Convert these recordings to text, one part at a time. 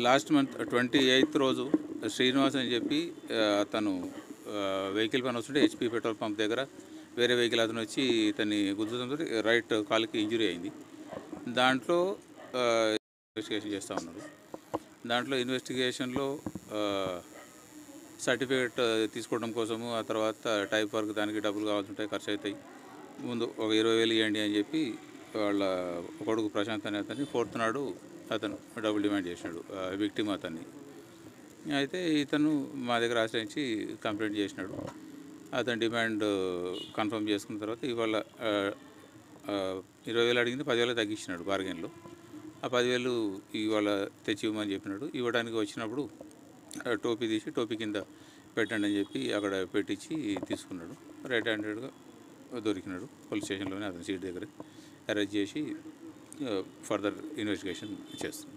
Last month twenty eighth రోజు శ్రీనివాస్ అని చెప్పి ఆ, అతను వెహికల్ పని వస్తుంటే హెచ్పి పెట్రోల్ పంప్ దగ్గర వేరే వెహికల్ అతను వచ్చి ఇతన్ని గుద్దుతంతో రైట్ కాలుకి ఇంజురీ అయింది దాంట్లో ఆ, ఇన్వెస్టిగేషన్ చేస్తూ ఉన్నారు దాంట్లో ఇన్వెస్టిగేషన్లో ఆ, సర్టిఫికేట్ తీసుకోవడం కోసము ఆ తర్వాత టైప్ వర్క్ దానికి డబ్బులు కావాల్సి ఉంటాయి ఖర్చు అవుతాయి ముందు ఒక ఇరవై వేలు ఇవ్వండి అని చెప్పి వాళ్ళ కొడుకు ప్రశాంత్ అనే అతన్ని ఫోర్త్ నాడు అతను డబ్బులు డిమాండ్ చేసినాడు విక్టిమ్ అతన్ని అయితే ఇతను మా దగ్గర ఆశ్రయించి కంప్లైంట్ చేసినాడు అతని డిమాండ్ కన్ఫర్మ్ చేసుకున్న తర్వాత ఇవాళ ఆ, ఆ, ఇరవై వేలు అడిగింది పదివేలు తగ్గించినాడు బార్గెన్లో ఆ పదివేలు ఇవాళ తెచ్చి ఇవ్వమని చెప్పినాడు ఇవ్వడానికి వచ్చినప్పుడు ఆ, టోపీ తీసి టోపీ కింద పెట్టండి అని చెప్పి అక్కడ పెట్టించి తీసుకున్నాడు రైట్ హ్యాండెడ్గా దొరికినాడు పోలీస్ స్టేషన్లోనే అతని సీట్ దగ్గర అరెస్ట్ చేసి ఫర్దర్ ఇన్వెస్టిగేషన్ చేస్తున్నాం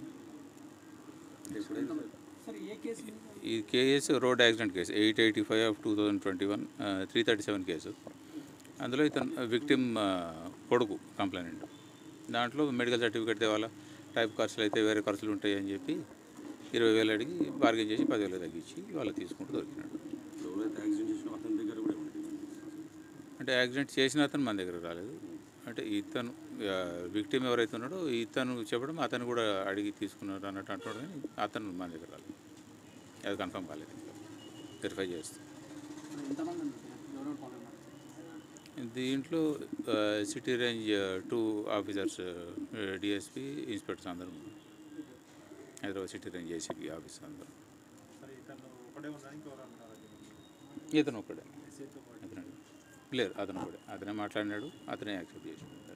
ఈ case road accident case eight eighty five of two thousand twenty one three thirty seven case అందులో ఇతను విక్టిమ్ కొడుకు కంప్లైంట్ దాంట్లో మెడికల్ సర్టిఫికేట్ తేవాలా టైప్ ఖర్చులు అయితే వేరే ఖర్చులు ఉంటాయి అని చెప్పి ఇరవై వేలు అడిగి బార్గెన్ చేసి పదివేలు తగ్గించి వాళ్ళు తీసుకుంటూ దొరికినాడు ఎవరైతే యాక్సిడెంట్ చేసినా అతని దగ్గర కూడా ఏమంటే అంటే యాక్సిడెంట్ చేసిన అతను మన దగ్గర రాలేదు అంటే ఇతను విక్టిమ్ ఎవరైతే ఉన్నాడో ఇతను చెప్పడం అతను కూడా అడిగి తీసుకున్నారు అన్నట్టు అంటున్నాడు కానీ అతను మన దగ్గర రాలేదు అది కన్ఫర్మ్ కాలేదు ఇంకా వెరిఫై చేస్తాం ఎంతమంది ఉన్నారు ఎవరెవరు ఫాలో ఉన్నారు దీంట్లో city range two officers DSP inspectors అందరూ ఉన్నారు. Hyderabad city range ACP officer అందరూ సరే ఇతను ఒకటే ఉన్నా ఇంకెవరు అన్నారు ఇతను ఒకడే అతను లేరు అతను ఒకడే అతనే మాట్లాడినాడు అతనే యాక్సెప్ట్ చేసాడు